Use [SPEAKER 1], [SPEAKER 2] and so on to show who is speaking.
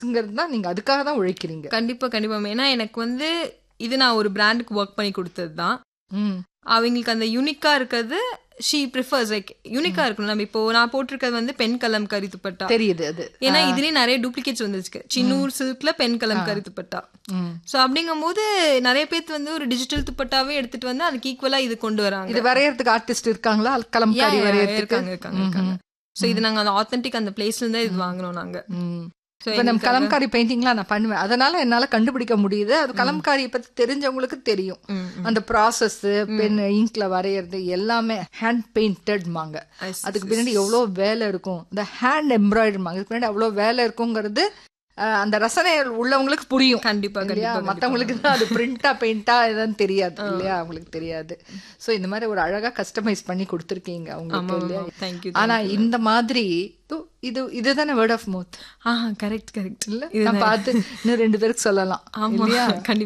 [SPEAKER 1] ப்ராசஸ்ங்கிறது தான் நீங்க அதுக்காக தான் உழைக்கிறீங்க
[SPEAKER 2] கண்டிப்பா கண்டிப்பா ஏன்னா எனக்கு வந்து இது நான் ஒரு பிராண்டுக்கு ஒர்க் பண்ணி கொடுத்தது தான்
[SPEAKER 1] ம்
[SPEAKER 2] அவங்களுக்கு அந்த யூனிக்கா இருக்கிறது ஷீ ப்ரிஃபர்ஸ் லைக் யூனிக்கா இருக்கணும் நம்ம இப்போ நான் போட்டிருக்கிறது வந்து பெண் கலம் கரி துப்பட்டா
[SPEAKER 1] தெரியுது அது
[SPEAKER 2] ஏன்னா இதுலயே நிறைய டூப்ளிகேட்ஸ் வந்துச்சு சின்னூர் சில்க்ல பெண் கலம் கரி துப்பட்டா
[SPEAKER 1] ம்.
[SPEAKER 2] சோ அப்படிங்கும்போது நிறைய பேர் வந்து ஒரு டிஜிட்டல் துப்பட்டாவே எடுத்துட்டு வந்து அதுக்கு ஈக்குவலா இது கொண்டு வராங்க
[SPEAKER 1] இது வரையறதுக்கு ஆர்டிஸ்ட் இருக்காங்களா கலம்காரி
[SPEAKER 2] Yeah, yeah,
[SPEAKER 1] வரையறதுக்கு
[SPEAKER 2] இருக்காங்க இருக்காங்க இருக்காங்க சோ இது நாங்க அந்த ஆத்தென்டிக் அந்த பிளேஸ்ல இருந்தா இது வாங்குனோம் நாங்க
[SPEAKER 1] ம்.
[SPEAKER 2] So
[SPEAKER 1] இப்ப நம்ம
[SPEAKER 2] எங்களுக்கு
[SPEAKER 1] கலம்காரி பெயிண்டிங்லாம் நான் பண்ணுவேன் அதனால என்னால கண்டுபிடிக்க முடியுது அது கலம்காரியை பத்தி தெரிஞ்சவங்களுக்கு தெரியும்
[SPEAKER 2] ம்,
[SPEAKER 1] அந்த ப்ராசஸ் பென் இங்க்ல வரையறது எல்லாமே ஹேண்ட் பெயிண்டட்மாங்க
[SPEAKER 2] Yes,
[SPEAKER 1] அதுக்கு பின்னாடி எவ்வளோ வேலை இருக்கும் இந்த ஹேண்ட் எம்ப்ராய்டரிமாங்க அதுக்கு பின்னாடி அவ்வளோ வேலை இருக்குங்கிறது அஹ், அந்த ரசனை உள்ளவங்களுக்கு புரியும்
[SPEAKER 2] கண்டிப்பா
[SPEAKER 1] இல்லையா
[SPEAKER 2] கண்டிப்பா
[SPEAKER 1] மத்தவங்களுக்கு தான் அது பிரிண்டா பெயிண்டா எதுன்னு தெரியாது இல்லையா அவங்களுக்கு தெரியாது சோ இந்த மாதிரி ஒரு அழகா கஸ்டமைஸ் பண்ணி கொடுத்துருக்கீங்க அவங்களுக்கு இல்லையா
[SPEAKER 2] தேங்க்யூ
[SPEAKER 1] ஆனா இந்த மாதிரி இதோ, இது இதுதானே வேர்ட் ஆஃப் மவுத்
[SPEAKER 2] ஆ கரெக்ட் கரெக்ட்
[SPEAKER 1] இல்ல நான் பார்த்து இன்னும் ரெண்டு பேருக்கு சொல்லலாம்
[SPEAKER 2] ஆமா
[SPEAKER 1] இல்லையா
[SPEAKER 2] கண்டிப்பா